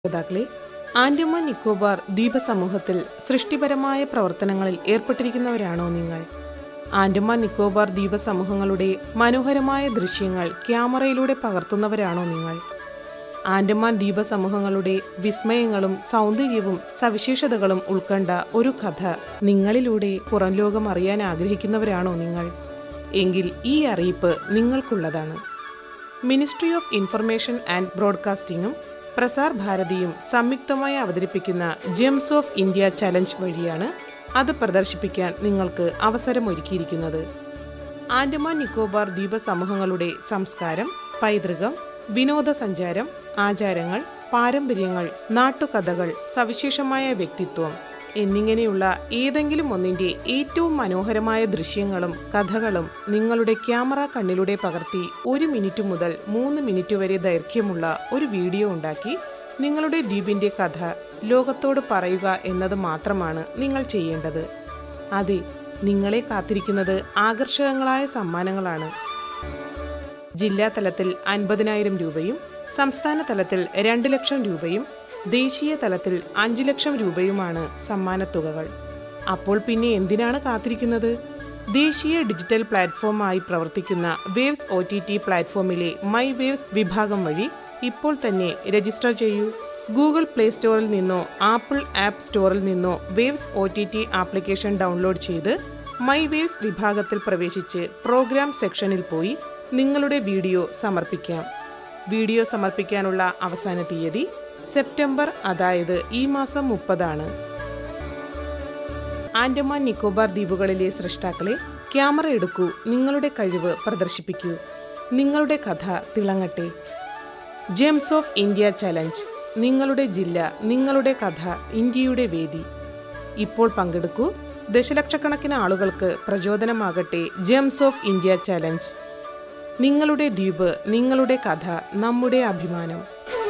ശ്രോതാക്കളെ ആൻഡമാൻ നിക്കോബാർ ദ്വീപ സമൂഹത്തിൽ സൃഷ്ടിപരമായ പ്രവർത്തനങ്ങളിൽ ഏർപ്പെട്ടിരിക്കുന്നവരാണോ നിങ്ങൾ ആൻഡമാൻ നിക്കോബാർ ദ്വീപ സമൂഹങ്ങളുടെ മനോഹരമായ ദൃശ്യങ്ങൾ ക്യാമറയിലൂടെ പകർത്തുന്നവരാണോ നിങ്ങൾ ആൻഡമാൻ ദ്വീപ സമൂഹങ്ങളുടെ വിസ്മയങ്ങളും സൗന്ദര്യവും സവിശേഷതകളും ഉൾക്കൊണ്ട ഒരു കഥ നിങ്ങളിലൂടെ പുറം ലോകം അറിയാൻ ആഗ്രഹിക്കുന്നവരാണോ നിങ്ങൾ എങ്കിൽ ഈ അറിയിപ്പ് നിങ്ങൾക്കുള്ളതാണ് മിനിസ്ട്രി ഓഫ് ഇൻഫർമേഷൻ ആൻഡ് ബ്രോഡ്കാസ്റ്റിംഗും പ്രസാർ ഭാരതിയും സംയുക്തമായി അവതരിപ്പിക്കുന്ന ജെംസ് ഓഫ് ഇന്ത്യ ചലഞ്ച് വഴിയാണ് അത് പ്രദർശിപ്പിക്കാൻ നിങ്ങൾക്ക് അവസരമൊരുക്കിയിരിക്കുന്നത് ആൻഡമാൻ നിക്കോബാർ ദ്വീപ സമൂഹങ്ങളുടെ സംസ്കാരം പൈതൃകം വിനോദസഞ്ചാരം ആചാരങ്ങൾ പാരമ്പര്യങ്ങൾ നാട്ടുകഥകൾ സവിശേഷമായ വ്യക്തിത്വം എന്നിങ്ങനെയുള്ള ഏതെങ്കിലും ഒന്നിന്റെ ഏറ്റവും മനോഹരമായ ദൃശ്യങ്ങളും കഥകളും നിങ്ങളുടെ ക്യാമറ കണ്ണിലൂടെ പകർത്തി ഒരു മിനിറ്റ് മുതൽ മൂന്ന് മിനിറ്റ് വരെ ദൈർഘ്യമുള്ള ഒരു വീഡിയോ ഉണ്ടാക്കി നിങ്ങളുടെ ദ്വീപിന്റെ കഥ ലോകത്തോട് പറയുക എന്നത് മാത്രമാണ് നിങ്ങൾ ചെയ്യേണ്ടത് അതെ നിങ്ങളെ കാത്തിരിക്കുന്നത് ആകർഷകങ്ങളായ സമ്മാനങ്ങളാണ് ജില്ലാ തലത്തിൽ അൻപതിനായിരം രൂപയും സംസ്ഥാന തലത്തിൽ രണ്ട് ലക്ഷം രൂപയും ദേശീയ തലത്തിൽ അഞ്ച് ലക്ഷം രൂപയുമാണ് സമ്മാനത്തുകകൾ അപ്പോൾ പിന്നെ എന്തിനാണ് കാത്തിരിക്കുന്നത് ദേശീയ ഡിജിറ്റൽ പ്ലാറ്റ്ഫോമായി പ്രവർത്തിക്കുന്ന വേവ്സ് ഒ ടി ടി പ്ലാറ്റ്ഫോമിലെ മൈ വേവ്സ് വിഭാഗം വഴി ഇപ്പോൾ തന്നെ രജിസ്റ്റർ ചെയ്യൂ ഗൂഗിൾ പ്ലേ സ്റ്റോറിൽ നിന്നോ ആപ്പിൾ ആപ്പ് സ്റ്റോറിൽ നിന്നോ വേവ്സ് O T T application download ചെയ്ത് മൈ വേവ്സ് വിഭാഗത്തിൽ പ്രവേശിച്ച് പ്രോഗ്രാം സെക്ഷനിൽ പോയി നിങ്ങളുടെ വീഡിയോ സമർപ്പിക്കാം വീഡിയോ സമർപ്പിക്കാനുള്ള അവസാന തീയതി സെപ്റ്റംബർ അതായത് ഈ മാസം മുപ്പതാണ് ആൻഡമാൻ നിക്കോബാർ ദ്വീപുകളിലെ സൃഷ്ടാക്കളെ ക്യാമറ എടുക്കൂ നിങ്ങളുടെ കഴിവ് പ്രദർശിപ്പിക്കൂ നിങ്ങളുടെ കഥ തിളങ്ങട്ടെ ജെംസ് ഓഫ് ഇന്ത്യ ചലഞ്ച് നിങ്ങളുടെ ജില്ല നിങ്ങളുടെ കഥ ഇന്ത്യയുടെ വേദി ഇപ്പോൾ പങ്കെടുക്കൂ ദശലക്ഷക്കണക്കിന് ആളുകൾക്ക് പ്രചോദനമാകട്ടെ ജെംസ് ഓഫ് ഇന്ത്യ ചലഞ്ച് നിങ്ങളുടെ ദ്വീപ് നിങ്ങളുടെ കഥ നമ്മുടെ അഭിമാനം